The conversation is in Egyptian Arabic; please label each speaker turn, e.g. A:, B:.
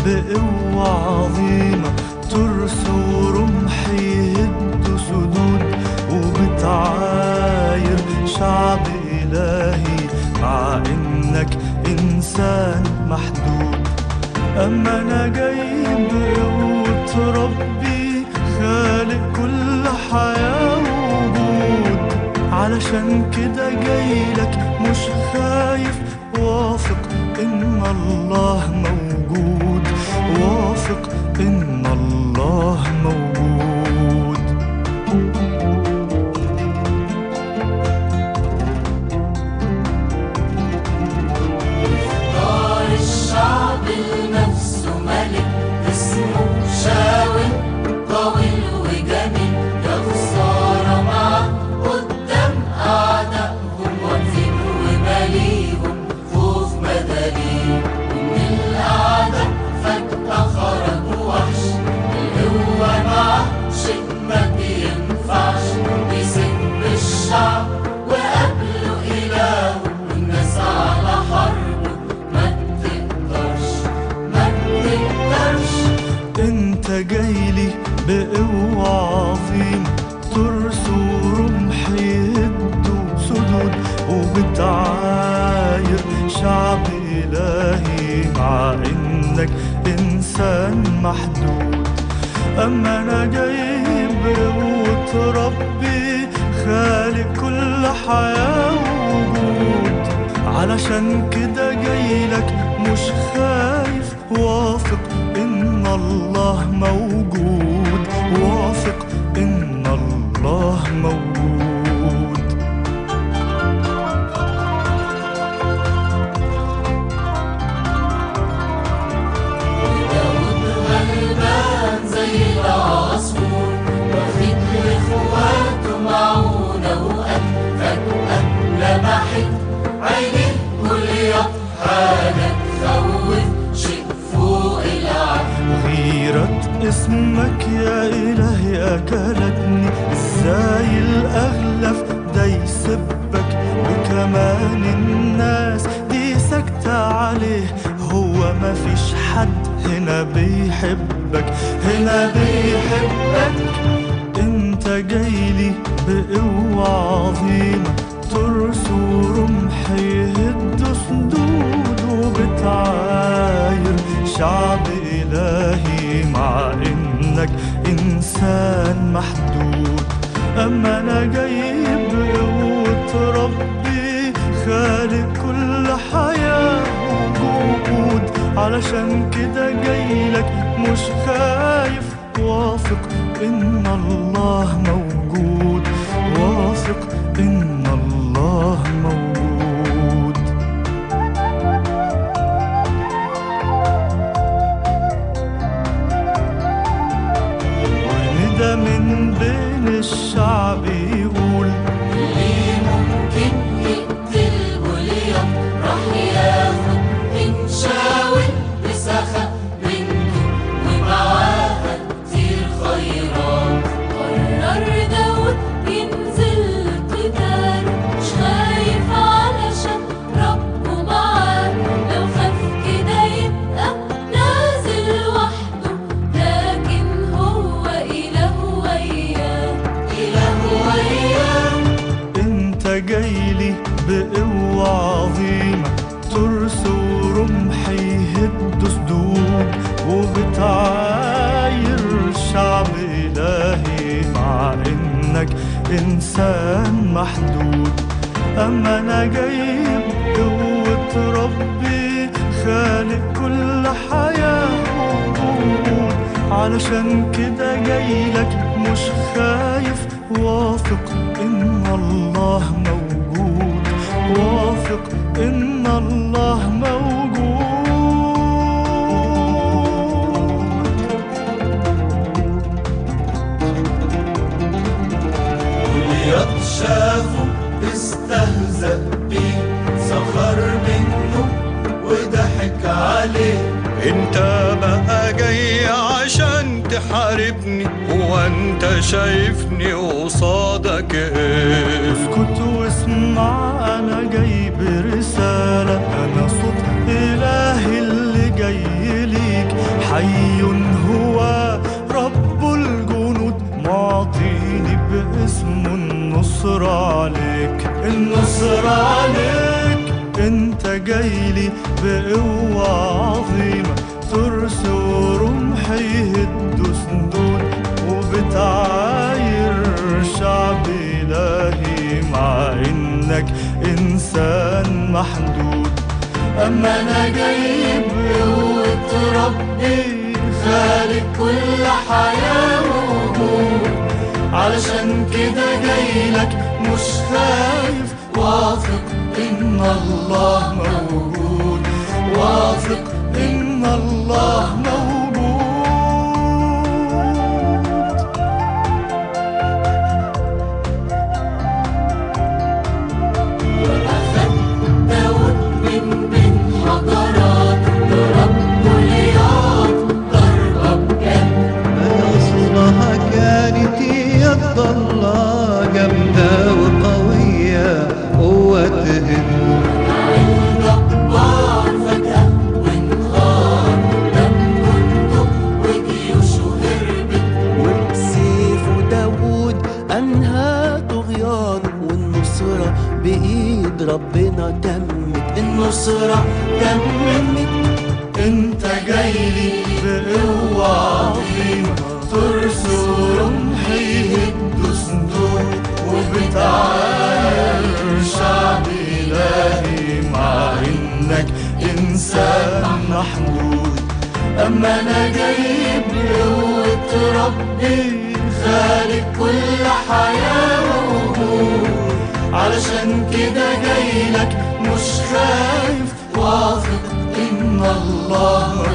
A: بقوة عظيمة ترس ورمح يهد سدود وبتعاير شعب إلهي مع إنك إنسان محدود أما أنا جاي بقوة ربي خالق كل حياة ووجود علشان كده جايلك مش خايف واثق إن الله موجود واثق إن الله موجود
B: دار الشعب لنفسه ملك اسمه شاول طويل وجميل يا خسارة معاه قدام أعدائهم واقفين وماليهم خوف مداريهم ومن الأعداء فجأة خرج وحش القوة معاه شيء ما بينفعش بيسب الشعب وقبله إله والناس على حربه ما تقدرش ما تقدرش
A: انت جايلي بقوة عظيمة ترس ورمح يهدوا سدود وبتعاير شعب إلهي مع إنك إنسان محدود أما أنا جاي بقوة ربي خالق كل حياة ووجود علشان كده جايلك مش خايف واثق إن الله موجود واثق إن الله موجود
B: داود غلبان زي العصفور واخد لاخواته معونة وقت فجأة لمحت عينيه جولياط حاجة تخوف شيء فوق العقل
A: غيرة اسمك يا إلهي أكلتني ازاي الأغلف ده يسبك وكمان الناس دي ساكتة عليه هو ما فيش حد هنا بيحبك هنا بيحبك انت جايلي بقوة عظيمة ترس ورمح يهد سدود وبتعاير شعب إلهي مع إنك إنسان محدود أما أنا جاي بقوة ربي خالق كل حياة وجود علشان كده جايلك مش خايف واثق إن الله موجود واثق إن الله موجود وندى من بين الشعب يقول
B: اللي ممكن يقتل جولياط راح ياخد من شاول بسخاء بنته ومعاها كتير خيرات قرر داود ينزل قتال مش خايف علشان ربه معاه لو خاف كده يبقى نازل وحده لكن هو إله وياه إله وياه
A: انت جايلي بقوة عظيمة ترس ورمح يهد سدود وبتعاير شعب إلهي مع إنك إنسان محدود أما أنا جاي بقوة ربي خالق كل حياة ووجود علشان كده جايلك مش خايف واثق إن الله موجود واثق إن الله موجود
C: جولياط شافه استهزأ بيه سخر منه وضحك عليه
D: انت بقى جاي عشان تحاربني هو انت شايفني قصادك ايه
A: اسكت واسمع انا جاي برسالة انا صوت الهي اللي جاي ليك هو رب الجنود معطيني باسمه النصر عليك النصر عليك انت جايلي بقوة عظيمة ترس ورمح يهدوا سندون وبتعاير شعب إلهي مع إنك إنسان محدود أما أنا جاي بقوة ربي خالق كل حياة ووجود علشان كده جايلك مش خايف واثق إن الله موجود واثق إن الله موجود
B: داود من بين حضارات ضرب جولياط ضربة بجد
C: أصلها كانت يد الله جامدة وقوية قوة تهد
B: الجبار فجأة وانهار دم جنده وجيوشه هربت
E: وبسيفه داوود أنهى طغيانه والنصرة بإيد ربنا تمت
B: النصرة تمت
A: انت جايلي بقوة عظيمة ترس ورمح يهدوا صندوق وبتعاير شعب إلهي مع إنك إنسان محدود أما أنا جاي بقوة ربي خالق كل حياة ووجود علشان كده جايلك مش خايف واثق إن الله